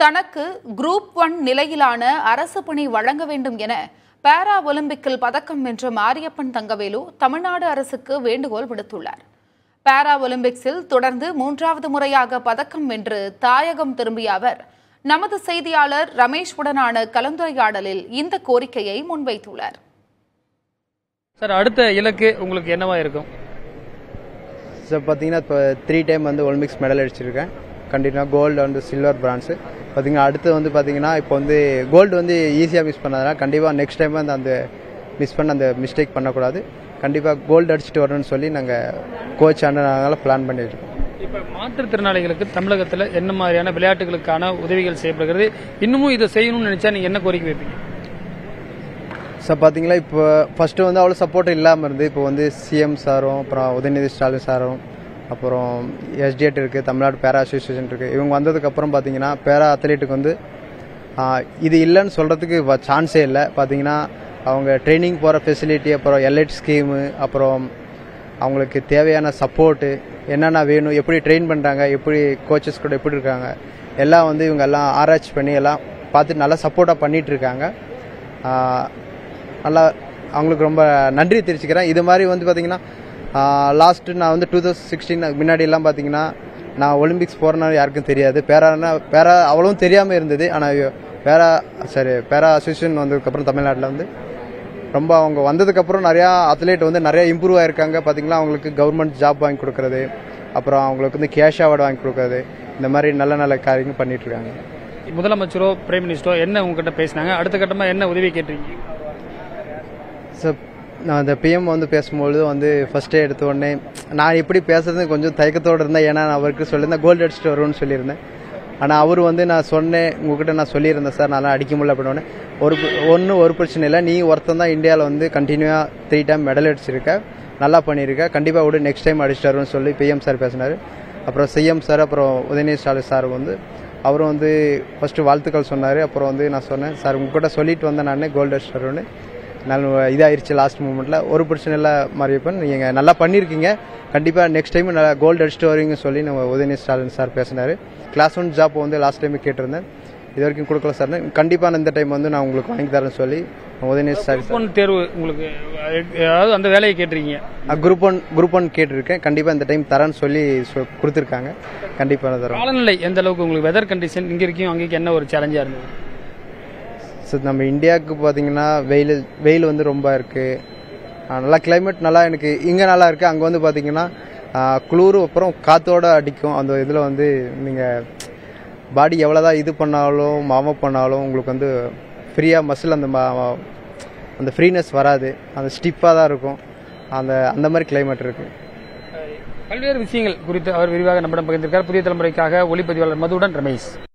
தனக்கு group one நிலையிலான அரசு பணி வழங்க வேண்டும் என பாரா ஒலிம்பிக்கில் பதக்கம் வென்ற மாரியப்பன் தங்கவேலு தமிழ்நாடு அரசுக்கு வேண்டுகோள் விடுத்துள்ளார் பாரா ஒலிம்பிக்ஸில் தொடர்ந்து மூன்றாவது முறையாக பதக்கம் வென்று தாயகம் திரும்பிய அவர் நமது செய்தியாளர் ரமேஷ்-உடனான கலந்துரையாடலில் இந்த கோரிக்கையை முன்வைத்துள்ளார் சார் அடுத்த இலக்கு உங்களுக்கு என்னவா இருக்கும் சார் பார்த்தீங்கன்னா இப்போ த்ரீ டைம் வந்து ஒலிம்பிக்ஸ் மெடல் அடிச்சிருக்கேன் கண்டிப்பாக கோல்டு வந்து சில்வர் பிரான்ஸு பார்த்தீங்கன்னா அடுத்து வந்து பார்த்தீங்கன்னா இப்போ வந்து கோல்டு வந்து ஈஸியாக மிஸ் பண்ணதுனால கண்டிப்பாக நெக்ஸ்ட் டைம் வந்து அந்த மிஸ் பண்ண அந்த மிஸ்டேக் பண்ணக்கூடாது கண்டிப்பாக கோல்டு அடிச்சுட்டு வரணும்னு சொல்லி நாங்கள் கோச் ஆண்டனால பிளான் பண்ணியிருக்கோம் இப்ப மாற்றுத்திறனாளிகளுக்கு தமிழகத்துல என்ன மாதிரியான விளையாட்டுகளுக்கான உதவிகள் செய்யப்படுகிறது இன்னமும் இதை செய்யணும்னு நினைச்சா நீங்க என்ன கோரிக்கை வைப்பீங்க சார் பார்த்தீங்களா இப்போ ஃபஸ்ட்டு வந்து அவ்வளோ சப்போர்ட் இல்லாமல் இருந்து இப்போ வந்து சிஎம் சாரும் அப்புறம் உதயநிதி ஸ்டாலின் சாரும் அப்புறம் எஸ்டிஎட் இருக்குது தமிழ்நாடு பேரா அசோசியேஷன் இருக்குது இவங்க வந்ததுக்கப்புறம் பார்த்தீங்கன்னா பேரா அத்லீட்டுக்கு வந்து ஆ, இது இல்லைன்னு சொல்கிறதுக்கு சான்ஸே இல்லை பார்த்தீங்கன்னா அவங்க ட்ரைனிங் போகிற ஃபெசிலிட்டி அப்புறம் எல்ஐட் ஸ்கீமு அப்புறம் அவங்களுக்கு தேவையான சப்போர்ட்டு என்னென்ன வேணும் எப்படி ட்ரெயின் பண்ணுறாங்க எப்படி கோச்சஸ் கூட எப்படி இருக்காங்க எல்லாம் வந்து இவங்க எல்லாம் ஆராய்ச்சி பண்ணி எல்லாம் பார்த்து நல்லா சப்போர்ட்டாக பண்ணிட்டு இருக்காங்க ஆஹ் நல்லா அவங்களுக்கு ரொம்ப நன்றி தெரிவிச்சுக்கிறேன் இது மாதிரி வந்து பார்த்தீங்கன்னா லாஸ்ட்டு நான் வந்து டூ தௌசண்ட் சிக்ஸ்டீன் முன்னாடியெல்லாம் பார்த்தீங்கன்னா நான் ஒலிம்பிக்ஸ் போகிறேன்னா யாருக்கும் தெரியாது பேரானா பேரா அவ்வளவும் தெரியாமல் இருந்தது ஆனால் பேரா சரி பேரா அசோசியேஷன் வந்ததுக்கப்புறம் தமிழ்நாட்டில் வந்து ரொம்ப அவங்க வந்ததுக்கப்புறம் நிறையா அத்லேட் வந்து நிறைய இம்ப்ரூவ் ஆயிருக்காங்க பார்த்தீங்களா அவங்களுக்கு கவர்மெண்ட் ஜாப் வாங்கி கொடுக்கறது அப்புறம் அவங்களுக்கு வந்து கேஷ் அவார்டு வாங்கி கொடுக்கறது இந்த மாதிரி நல்ல நல்ல காரியங்கள் பண்ணிட்டு இருக்காங்க முதலமைச்சரோ பிரைம் மினிஸ்டரோ என்ன உங்ககிட்ட பேசினாங்க அடுத்த கட்டமா என்ன உதவி கேட்டிருக்கீங்க சார் நான் அந்த பிஎம் வந்து பேசும்பொழுது வந்து ஃபர்ஸ்டே எடுத்த உடனே நான் எப்படி பேசுறது கொஞ்சம் தயக்கத்தோடு இருந்தேன் ஏன்னா நான் அவருக்கு சொல்லியிருந்தேன் கோல்டு அடிச்சுட்டு வருவேன்னு சொல்லியிருந்தேன் ஆனால் அவர் வந்து நான் சொன்னேன் உங்ககிட்ட நான் சொல்லியிருந்தேன் சார் நான் அடிக்க முடியல அப்படின்னு ஒரு ஒன்றும் ஒரு பிரச்சனை இல்லை நீ ஒருத்தன் தான் இந்தியாவில் வந்து கண்டினியூவாக த்ரீ டைம் மெடல் அடிச்சிருக்க நல்லா பண்ணியிருக்க கண்டிப்பாக விட நெக்ஸ்ட் டைம் அடிச்சுட்டு வருவேன்னு சொல்லி பிஎம் சார் பேசினார் அப்புறம் சிஎம் சார் அப்புறம் உதயநிதி ஸ்டாலின் சார் வந்து அவரும் வந்து ஃபர்ஸ்ட் வாழ்த்துக்கள் சொன்னார் அப்புறம் வந்து நான் சொன்னேன் சார் உங்ககிட்ட சொல்லிட்டு வந்தேன் நான் கோல்டு அடிச்சுட்டு வருவேன்னு நல்ல இதாயிருச்சு லாஸ்ட் மூமெண்ட்டில் ஒரு பிரச்சனை இல்லை மாரியப்பன் நீங்கள் நல்லா பண்ணியிருக்கீங்க கண்டிப்பாக நெக்ஸ்ட் டைம் நல்லா கோல்டு அடிச்சுட்டு வருவீங்கன்னு சொல்லி நம்ம உதயநிதி ஸ்டாலின் சார் பேசினார் கிளாஸ் ஒன் ஜாப் வந்து லாஸ்ட் டைம் கேட்டிருந்தேன் இது வரைக்கும் கொடுக்கல சார் கண்டிப்பாக இந்த டைம் வந்து நான் உங்களுக்கு வாங்கி தரேன்னு சொல்லி உதயநிதி ஸ்டாலின் குரூப் ஒன் தேர்வு உங்களுக்கு அதாவது அந்த வேலையை கேட்டிருக்கீங்க குரூப் ஒன் குரூப் ஒன் கேட்டிருக்கேன் கண்டிப்பாக இந்த டைம் தரேன்னு சொல்லி சொ- கொடுத்துருக்காங்க கண்டிப்பாக நான் தரோம் காலநிலை எந்த அளவுக்கு உங்களுக்கு வெதர் கண்டிஷன் இங்க இருக்கும் அங்கேயும் என்ன ஒரு சேலஞ்சா இருந்தது ஸோ நம்ம இந்தியாவுக்கு பார்த்தீங்கன்னா வெயில் வெயில் வந்து ரொம்ப இருக்குது நல்லா கிளைமேட் நல்லா எனக்கு இங்கே நல்லா இருக்குது அங்கே வந்து பார்த்தீங்கன்னா குளிர் அப்புறம் காற்றோட அடிக்கும் அந்த இதில் வந்து நீங்கள் பாடி எவ்வளோதான் இது பண்ணாலும் மாவ பண்ணாலும் உங்களுக்கு வந்து ஃப்ரீயாக மசில் அந்த மா- அந்த ஃப்ரீனஸ் வராது அந்த ஸ்டிப்பாக தான் இருக்கும் அந்த அந்த மாதிரி கிளைமேட் இருக்குது பல்வேறு விஷயங்கள் குறித்து அவர் விரிவாக நம்மிடம் பகிர்ந்திருக்கார் புதிய தலைமுறைக்காக ஒளிப்பதிவாளர் மதுவுடன் ரமேஷ்